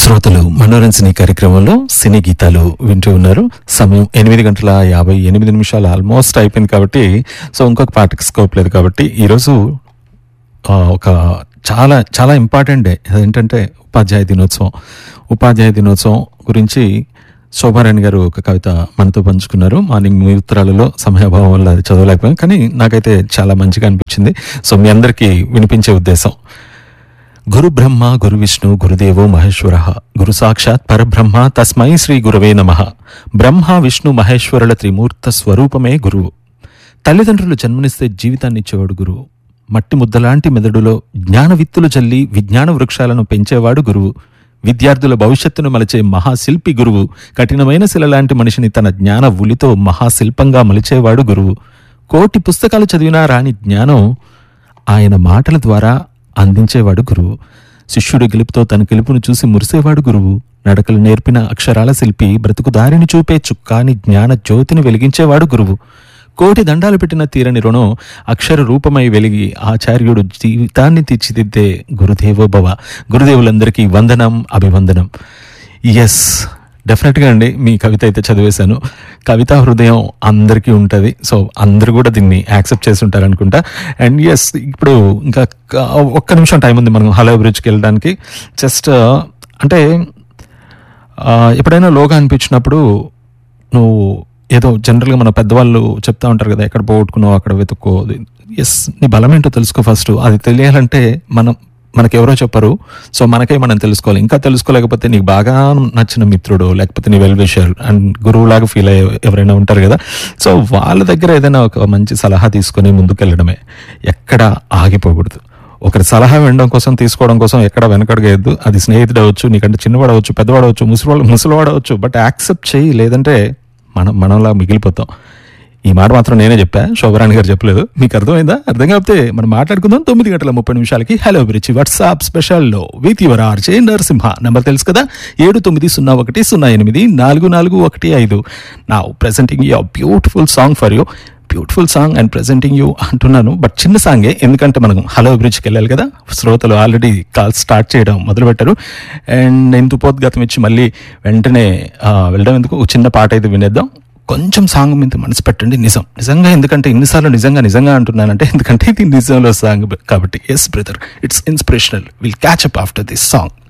శ్రోతలు మనోరంజని కార్యక్రమంలో సినీ గీతాలు వింటూ ఉన్నారు సమయం ఎనిమిది గంటల యాభై ఎనిమిది నిమిషాలు ఆల్మోస్ట్ అయిపోయింది కాబట్టి సో ఇంకొక పాటకి స్కోప్ లేదు కాబట్టి ఈరోజు ఆ, ఒక చాలా చాలా ఇంపార్టెంట్ డే అదేంటంటే ఉపాధ్యాయ దినోత్సవం ఉపాధ్యాయ దినోత్సవం గురించి శోభారాణి గారు ఒక కవిత మనతో పంచుకున్నారు మార్నింగ్ మీ ఉత్తరాలలో సమయాభావం వల్ల అది చదవలేకపోయాం కానీ నాకైతే చాలా మంచిగా అనిపించింది సో మీ అందరికీ వినిపించే ఉద్దేశం గురు బ్రహ్మ గురు విష్ణు గురుదేవో మహేశ్వర గురు సాక్షాత్ పరబ్రహ్మ తస్మై శ్రీ గురవే నమ బ్రహ్మ విష్ణు మహేశ్వరుల త్రిమూర్త స్వరూపమే గురువు తల్లిదండ్రులు జన్మనిస్తే జీవితాన్ని ఇచ్చేవాడు గురువు మట్టి ముద్దలాంటి మెదడులో జ్ఞాన విత్తులు చల్లి విజ్ఞాన వృక్షాలను పెంచేవాడు గురువు విద్యార్థుల భవిష్యత్తును మలిచే మహాశిల్పి గురువు కఠినమైన శిలలాంటి మనిషిని తన జ్ఞాన ఉలితో మహాశిల్పంగా మలిచేవాడు గురువు కోటి పుస్తకాలు చదివినా రాని జ్ఞానం ఆయన మాటల ద్వారా అందించేవాడు గురువు శిష్యుడు గెలుపుతో తన గెలుపును చూసి మురిసేవాడు గురువు నడకలు నేర్పిన అక్షరాల శిల్పి బ్రతుకు దారిని చూపే చుక్కాని జ్ఞాన జ్యోతిని వెలిగించేవాడు గురువు కోటి దండాలు పెట్టిన తీరని రుణం అక్షర రూపమై వెలిగి ఆచార్యుడు జీవితాన్ని తీర్చిదిద్దే గురుదేవో భవ గురుదేవులందరికీ వందనం అభివందనం ఎస్ డెఫినెట్గా అండి మీ కవిత అయితే చదివేశాను కవితా హృదయం అందరికీ ఉంటుంది సో అందరూ కూడా దీన్ని యాక్సెప్ట్ చేసి ఉంటారు అనుకుంటా అండ్ ఎస్ ఇప్పుడు ఇంకా క- ఒక్క నిమిషం టైం ఉంది మనం హలో బ్రిడ్జ్కి వెళ్ళడానికి జస్ట్ అంటే ఆ, ఎప్పుడైనా లోగా అనిపించినప్పుడు నువ్వు ఏదో జనరల్గా మన పెద్దవాళ్ళు చెప్తా ఉంటారు కదా ఎక్కడ పోగొట్టుకున్నావు అక్కడ వెతుక్కో ఎస్ నీ బలం ఏంటో తెలుసుకో ఫస్ట్ అది తెలియాలంటే మనం మనకి ఎవరో చెప్పరు సో మనకే మనం తెలుసుకోవాలి ఇంకా తెలుసుకోలేకపోతే నీకు బాగా నచ్చిన మిత్రుడు లేకపోతే నీ వెల్ విషర్ అండ్ గురువులాగా ఫీల్ అయ్యే ఎవరైనా ఉంటారు కదా సో వాళ్ళ దగ్గర ఏదైనా ఒక మంచి సలహా తీసుకొని ముందుకెళ్ళడమే ఎక్కడ ఆగిపోకూడదు ఒకరి సలహా వినడం కోసం తీసుకోవడం కోసం ఎక్కడ వెనకడగేయద్దు అది స్నేహితుడు అవ్వచ్చు నీకంటే చిన్నవాడు అవ్వచ్చు పెద్దవాడు అవ్వచ్చు ముసలివాడు ముసలివాడు అవ్వచ్చు బట్ యాక్సెప్ట్ చేయి లేదంటే మనం మనంలా మిగిలిపోతాం ఈ మాట మాత్రం నేనే చెప్పా శోభరాణి గారు చెప్పలేదు మీకు అర్థమైందా అర్థం కాకపోతే మనం మాట్లాడుకుందాం తొమ్మిది గంటల ముప్పై నిమిషాలకి హలో బ్రిచి వాట్సాప్ స్పెషల్లో with your RJ Narasimha number తెలుసు కదా ఏడు తొమ్మిది సున్నా ఒకటి సున్నా ఎనిమిది నాలుగు నాలుగు ఒకటి ఐదు నా presenting you beautiful song for you beautiful song and presenting you అంటున్నాను బట్ చిన్న సాంగే ఎందుకంటే మనం హలో బ్రిడ్జ్కి వెళ్ళాలి కదా శ్రోతలు ఆల్రెడీ కాల్ స్టార్ట్ చేయడం మొదలుపెట్టారు అండ్ ఇంత పోద్గతం ఇచ్చి మళ్ళీ వెంటనే ఆ, వెళ్ళడం ఎందుకు ఒక చిన్న పాట అయితే వినేద్దాం కొంచెం సాంగ్ మీద మనసు పెట్టండి నిజం నిజంగా ఎందుకంటే ఇన్నిసార్లు నిజంగా నిజంగా అంటున్నానంటే ఎందుకంటే ఇది నిజంలో సాంగ్ కాబట్టి yes brother it's inspirational will catch up after this song